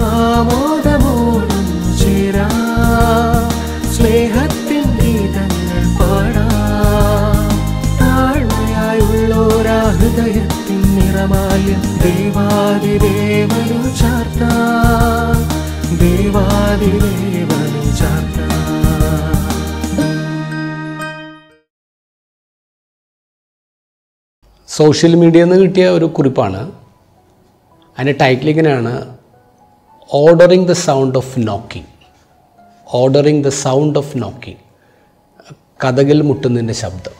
ആമോദമോടും ചേരാ സ്നേഹത്തിൻ ഗീതങ്ങൾ പാടാം താഴ്മയായുള്ളോരാ ഹൃദയത്തിൻ നിറമാല്യം ദേവാതിദേവനു ചാർത്ത ദേവാതിദേവനു ചാർത്ത സോഷ്യൽ മീഡിയയിൽ നിന്ന് കിട്ടിയ ഒരു കുറിപ്പാണ് അതിൻ്റെ ടൈറ്റിൽ ഇങ്ങനെയാണ് ordering the sound of knocking ordering the sound of knocking കഥകിൽ മുട്ടുന്നതിൻ്റെ ശബ്ദം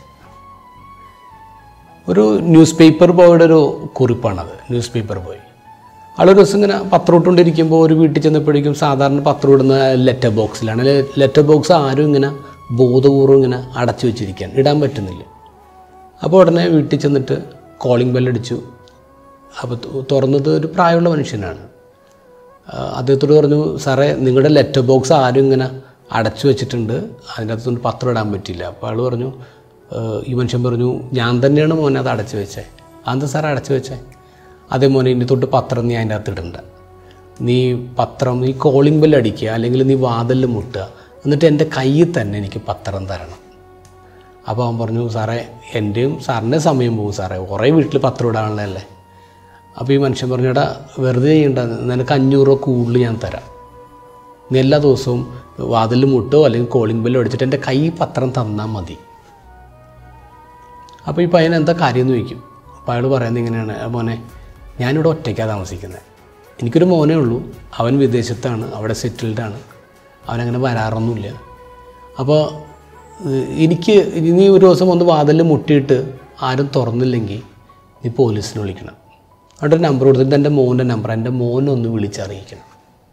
ഒരു ന്യൂസ് പേപ്പർ ബോയുടെ ഒരു കുറിപ്പാണത് ന്യൂസ് പേപ്പർ ബോയ് ആളൊരു ദിവസം ഇങ്ങനെ പത്രം ഇട്ടുകൊണ്ടിരിക്കുമ്പോൾ ഒരു വീട്ടിൽ ചെന്നപ്പോഴേക്കും സാധാരണ പത്രം ഇടുന്ന ലെറ്റർ ബോക്സിലാണ് ലെറ്റർ ബോക്സ് ആരും ഇങ്ങനെ ബോധപൂർവ്വം ഇങ്ങനെ അടച്ചു വെച്ചിരിക്കാൻ ഇടാൻ പറ്റുന്നില്ല അപ്പോൾ ഉടനെ വീട്ടിൽ ചെന്നിട്ട് കോളിംഗ് ബെല്ലടിച്ചു അപ്പോൾ തു- തുറന്നത് ഒരു പ്രായമുള്ള മനുഷ്യനാണ് ആ, അദ്ദേഹത്തോട് പറഞ്ഞു സാറേ നിങ്ങളുടെ ലെറ്റർ ബോക്സ് ആരും ഇങ്ങനെ അടച്ചു വെച്ചിട്ടുണ്ട് അതിൻ്റെ അകത്തുനിന്ന് പത്രം ഇടാൻ പറ്റില്ല അപ്പോൾ ആൾ പറഞ്ഞു "ഏ, ഈ മനുഷ്യൻ പറഞ്ഞു ഞാൻ തന്നെയാണ് മോനെ അത് അടച്ചു വെച്ചേ അതെന്താ സാറേ അടച്ചു വെച്ചേ അതേ മോനെ ഇനി തൊട്ട് പത്രം നീ അതിൻ്റെ അകത്ത് ഇടണ്ട നീ പത്രം നീ കോളിംഗ് ബെല്ല് അടിക്കുക അല്ലെങ്കിൽ നീ വാതിലിൽ മുട്ടുക എന്നിട്ട് എൻ്റെ കയ്യിൽ തന്നെ എനിക്ക് പത്രം തരണം അപ്പോൾ അവൻ പറഞ്ഞു സാറേ എൻ്റെയും സാറിൻ്റെ സമയം പോകും സാറേ കുറേ വീട്ടിൽ പത്രം ഇടാനുള്ളതല്ലേ അപ്പോൾ ഈ മനുഷ്യൻ പറഞ്ഞു എടാ വെറുതെ ചെയ്യണ്ട നിനക്ക് അഞ്ഞൂറ് രൂപ കൂടുതൽ ഞാൻ തരാം നീ എല്ലാ ദിവസവും വാതിലിൽ മുട്ടോ അല്ലെങ്കിൽ കോളിംഗ് ബെല്ലോ അടിച്ചിട്ട് എൻ്റെ കൈ പത്രം തന്നാൽ മതി അപ്പോൾ ഈ പയ്യൻ എന്താ കാര്യം എന്ന് ചോദിക്കും അപ്പോൾ അയാൾ പറയുന്നത് ഇങ്ങനെയാണ് "ആ മോനെ ഞാനിവിടെ ഒറ്റയ്ക്കാണ് താമസിക്കുന്നത് എനിക്കൊരു മോനേ ഉള്ളൂ അവൻ വിദേശത്താണ് അവിടെ സെറ്റിൽഡാണ് അവനങ്ങനെ വരാറൊന്നുമില്ല അപ്പോൾ ഏഹ്, എനിക്ക് ഇനി ഒരു ദിവസം ഒന്ന് വാതിലിൽ മുട്ടിയിട്ട് ആരും തുറന്നില്ലെങ്കിൽ നീ പോലീസിനെ വിളിക്കണം അവിടെ ഒരു നമ്പർ കൊടുത്തിട്ട് എൻ്റെ മോൻ്റെ നമ്പർ എൻ്റെ മോനൊന്ന് വിളിച്ചറിയിക്കണം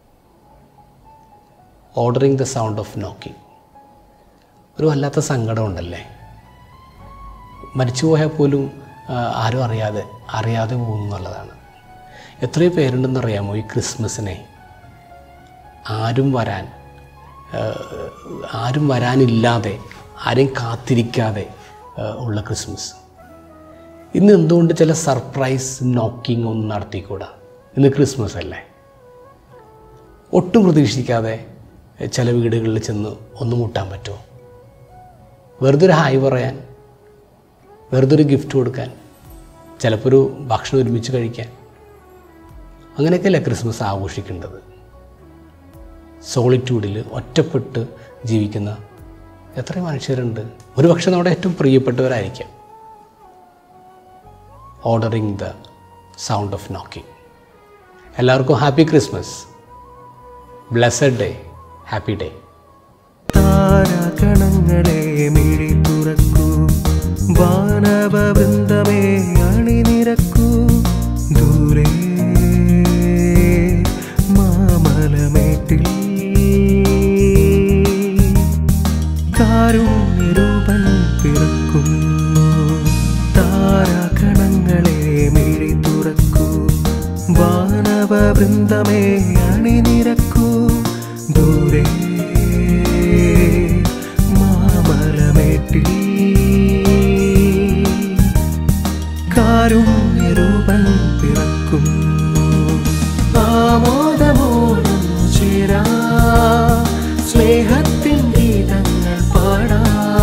ordering the sound of knocking ഒരു വല്ലാത്ത സങ്കടമുണ്ടല്ലേ മരിച്ചുപോയാൽ പോലും ആ, ആരും അറിയാതെ അറിയാതെ പോകും എന്നുള്ളതാണ് എത്രയോ പേരുണ്ടെന്നറിയാമോ ഈ ക്രിസ്മസിനെ ആരും വരാൻ ആ, ആരും വരാനില്ലാതെ ആരെയും കാത്തിരിക്കാതെ ആ, ഉള്ള ക്രിസ്മസ് ഇന്ന് എന്തുകൊണ്ട് ചില സർപ്രൈസ് നോക്കിംഗ് ഒന്നും നടത്തിക്കൂടാ ഇന്ന് ക്രിസ്മസ് അല്ലേ ഒട്ടും പ്രതീക്ഷിക്കാതെ ചില വീടുകളിൽ ചെന്ന് ഒന്ന് മുട്ടാൻ പറ്റുമോ വെറുതെ ഒരു ഹായ് പറയാൻ വെറുതെ ഒരു ഗിഫ്റ്റ് കൊടുക്കാൻ ചിലപ്പോൾ ഒരു ഭക്ഷണം ഒരുമിച്ച് കഴിക്കാൻ അങ്ങനെയൊക്കെയല്ലേ ക്രിസ്മസ് ആഘോഷിക്കേണ്ടത് സോളിറ്റ്യൂഡിൽ ഒറ്റപ്പെട്ട് ജീവിക്കുന്ന എത്ര മനുഷ്യരുണ്ട് ഒരുപക്ഷെ നമ്മുടെ ഏറ്റവും പ്രിയപ്പെട്ടവരായിരിക്കാം ordering the sound of knocking എല്ലാവർക്കും happy Christmas blessed day happy day താരകണങ്ങളെ മിഴി തുറക്കൂ വാനവ വൃന്ദമേ അണിനിരക്കൂ ദൂരെ മാമലമേട്ടിൽ കാരുണ്യരൂപൻ പിറക്കുന്നു താരകണങ്ങളെ മിഴി തുറക്കൂ വാനവ വൃന്ദമേ അണിനിരക്കൂ ദൂരെ മാമലമേട്ടിൽ കാരുണ്യരൂപൻ പിറക്കുന്നു ആമോദമോടും ചേരാ സ്നേഹത്തിൻ ഗീതങ്ങൾ പാടാ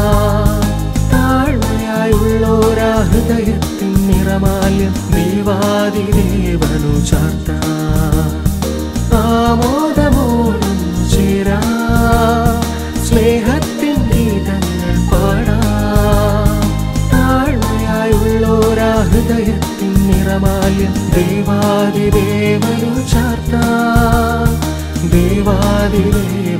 താഴ്മയായുള്ളോരാ ഹൃദയത്തിൻ നിറമാല്യം ദൈവാതിദേവനു ചാർത്ത ആമോദമോടും ചേരാ സ്നേഹത്തിൻ ഗീതങ്ങൾ പാടാ താഴ്മയായുള്ളോരാ ഹൃദയത്തിൻ നിറമാല്യം ദൈവാതിദേവനു ചാർത്ത ദൈവാതിദേവ